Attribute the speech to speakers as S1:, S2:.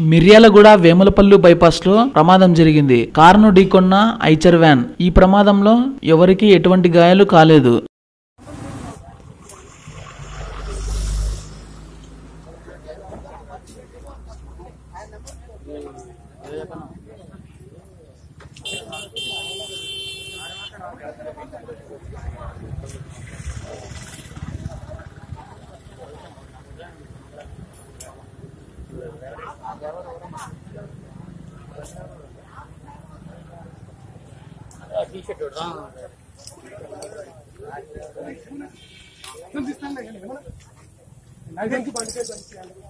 S1: Miryalaguda Vemulapalli bypass లో ప్రమాదం జరిగింది కారును ఢీకొన్న ఐచర్ వ్యాన్ ఈ ప్రమాదంలో ఎవరికీ ఎటువంటి గాయాలు కాలేదు
S2: నాకు తెలిసి బండి కేసు